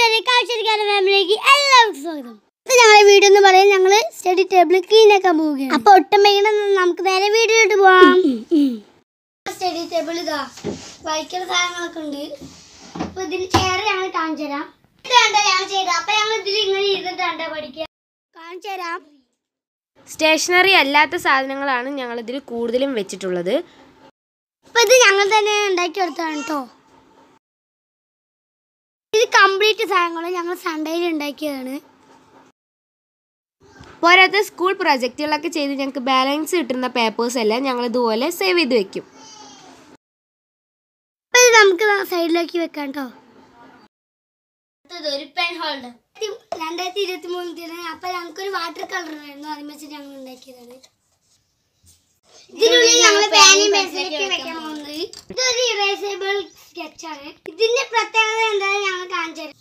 കൂട്ടുകാരെ കാഴ്ചക്കാരുടെ ഫാമിലിയിലേക്ക് എല്ലാവർക്കും സ്വാഗതം ഇത് ഞങ്ങളുടെ വീഡിയോ എന്ന് പറയാൻ ഞങ്ങൾ സ്റ്റഡി ടേബിൾ ക്ലീൻ ആക്കാൻ പോവുകയാണ് അപ്പൊ ഒട്ടും വൈകണം നമുക്ക് നേരെ വീഡിയോയിട്ട് പോവാം സ്റ്റഡി ടേബിൾ ഇതാ വായിക്കുന്ന സാധനങ്ങളൊക്കെ ഉണ്ട് അപ്പൊ ഇതിന് ചെയർ ഞങ്ങൾ കാണിച്ചു തരാം ഇത് കണ്ട ഞങ്ങൾ ചെയ്ത അപ്പൊ ഞങ്ങൾ ഇതിൽ ഇങ്ങനെ ഇരുന്നിട്ടാണ് പഠിക്കുക കാണിച്ചു തരാം സ്റ്റേഷനറി അല്ലാത്ത സാധനങ്ങളാണ് ഞങ്ങൾ ഇതിൽ കൂടുതലും വെച്ചിട്ടുള്ളത് അപ്പൊ ഇത് ഞങ്ങൾ തന്നെ ഉണ്ടാക്കി എടുത്താണ് കേട്ടോ ഇത് കംപ്ലീറ്റ് സാധനങ്ങൾ ഞങ്ങൾ സൺഡേയിൽ ഉണ്ടാക്കിയതാണ് പോരാത്ത സ്കൂൾ പ്രൊജക്റ്റുകളൊക്കെ ചെയ്ത് ഞങ്ങൾക്ക് ബാലൻസ് കിട്ടുന്ന പേപ്പേഴ്സ് എല്ലാം ഞങ്ങൾ ഇതുപോലെ സേവ് ചെയ്ത് വെക്കും അപ്പൊ ഇത് നമുക്ക് സൈഡിലേക്ക് വെക്കാം കേട്ടോ ഒരു പെൻ ഹോൾഡർ രണ്ടായിരത്തി ഇരുപത്തി മൂന്നിന് അപ്പൊ ഞങ്ങൾക്കൊരു വാട്ടർ കളർ ആയിരുന്നു അതിന് വെച്ച് ഞങ്ങൾ ഉണ്ടാക്കിയതാണ് ഇതിനുള്ളിൽ ഞങ്ങൾ പേനയും പെൻസിലൊക്കെ വെക്കാൻ പോകുന്നത് ഇതൊരു ഇറേസബിൾ സ്കെച്ചാണ് ഇതിന്റെ പ്രത്യേകത എന്താണെന്ന് ഞങ്ങൾ കാണിച്ചു തരാം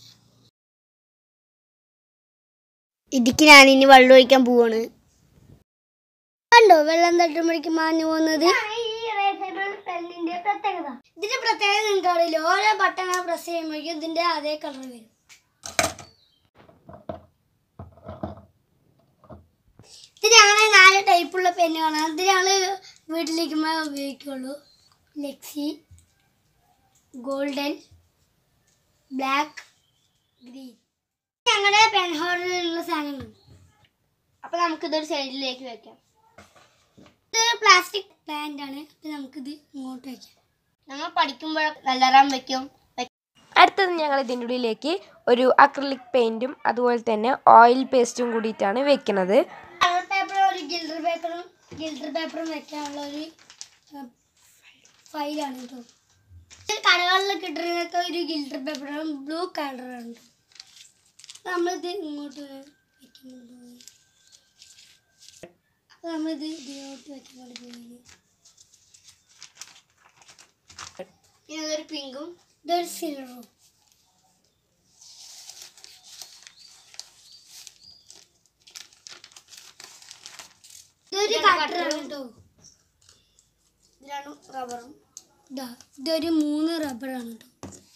ഇതിക്ക് ഞാൻ ഇനി വെള്ളം ഒഴിക്കാൻ പോവാണ് കണ്ടോ വെള്ളം തട്ടുമ്പോഴേക്ക് മാഞ്ഞു പോകുന്നത് പെന്നിന്റെ പ്രത്യേകത ഇതിന്റെ പ്രത്യേകത നിങ്ങൾക്ക് അറിയില്ല ഓരോ ബട്ടൺ പ്രസ് ചെയ്യുമ്പോഴേക്കും ഇതിന്റെ അതേ കളർ വരും ഇത് ഞങ്ങൾ നാല് ടൈപ്പുള്ള പെന്നുകളാണ് ഇത് ഞങ്ങൾ വീട്ടിലിരിക്കുമ്പോൾ ഉപയോഗിക്കുള്ളൂ ലെക്സി ഗോൾഡൻ ബ്ലാക്ക് ഗ്രീൻ ഞങ്ങളുടെ പെൻ ഹോൾഡറിലുള്ള സാധനങ്ങൾ അപ്പൊ നമുക്ക് ഇതൊരു സൈഡിലേക്ക് വെക്കാം ഇത് പ്ലാസ്റ്റിക് പ്ലാന്റ് ആണ് അപ്പൊ നമുക്കിത് ഇങ്ങോട്ട് വെക്കാം നമ്മൾ പഠിക്കുമ്പോൾ കല്ലറാൻ വെക്കും അടുത്തത് ഞങ്ങൾ ഇതിൻ്റെ ഉള്ളിലേക്ക് ഒരു അക്രലിക് പെയിൻറ്റും അതുപോലെ തന്നെ ഓയിൽ പേസ്റ്റും കൂടിയിട്ടാണ് വെക്കുന്നത് കളർ പേപ്പർ ഒരു ഗിൽഡർ പേപ്പറും ഗിൽഡർ പേപ്പറും വെക്കാനുള്ള ഒരു ഫയലാണ് കേട്ടോ ഇത് കടകളിൽ കിട്ടുന്നതൊക്കെ ഒരു ഗിൽഡർ പേപ്പറാണ് ബ്ലൂ കളറാണ് നമ്മളിത് ഇങ്ങോട്ട് വെക്കുന്നുണ്ട് അപ്പൊ നമ്മളിത് ഇതിലോട്ട് വെക്കാൻ വേണ്ടി പോകുന്നത് ഇതൊരു പിങ്കും ഇതൊരു സിൽവറും ഇതൊരു കട്ടറാണ് കേട്ടോ ഇതിലാണ് റബ്ബറും ഇതാ ഇതൊരു മൂന്ന് റബ്ബറാണ് കേട്ടോ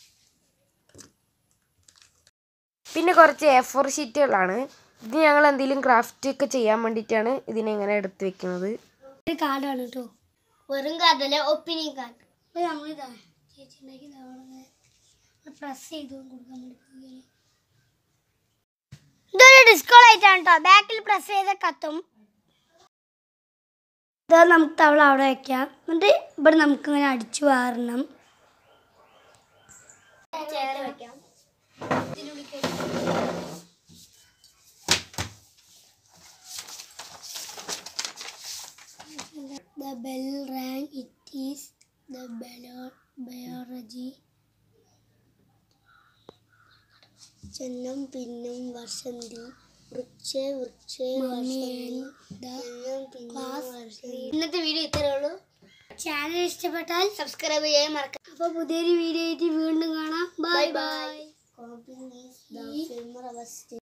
പിന്നെ കുറച്ച് എ ഫോർ ഷീറ്റുകളാണ് ഇത് ഞങ്ങൾ എന്തെങ്കിലും ക്രാഫ്റ്റ് ഒക്കെ ചെയ്യാൻ വേണ്ടിയിട്ടാണ് ഇതിനെ ഇങ്ങനെ എടുത്ത് വെക്കുന്നത് ഒരു കാർഡാണ് കേട്ടോ വെറും കാർഡല്ല ഒപ്പീനിയൻ കാർഡ് അപ്പൊ നമ്മളിതാ ചേച്ചി ഉണ്ടാക്കി പ്രസ് ചെയ്ത് കൊടുക്കാൻ വേണ്ടി പോവുകയാണ്. ഇതൊരു ഡിസ്കോ ലൈറ്റ് ആണ് കേട്ടോ ബാക്കിൽ പ്രസ് ചെയ്ത കത്തും ഇത് നമുക്ക് തവള അവിടെ വെക്കാം എന്നിട്ട് ഇവിടെ നമുക്ക് ഇങ്ങനെ അടിച്ചു വാരണം ചെയർ വെക്കാം The bell rang. It is the bio- biology. ചെന്നം പിന്നും വസന്തി വൃക്ഷേ വൃക്ഷേ ഇന്നത്തെ വീഡിയോ ഇത്രയേ ഉള്ളൂ ചാനൽ ഇഷ്ടപ്പെട്ടാൽ സബ്സ്ക്രൈബ് ചെയ്യാൻ മറക്കാം അപ്പൊ പുതിയൊരു വീഡിയോ ആയിട്ട് വീണ്ടും കാണാം bye bye Copying is the film of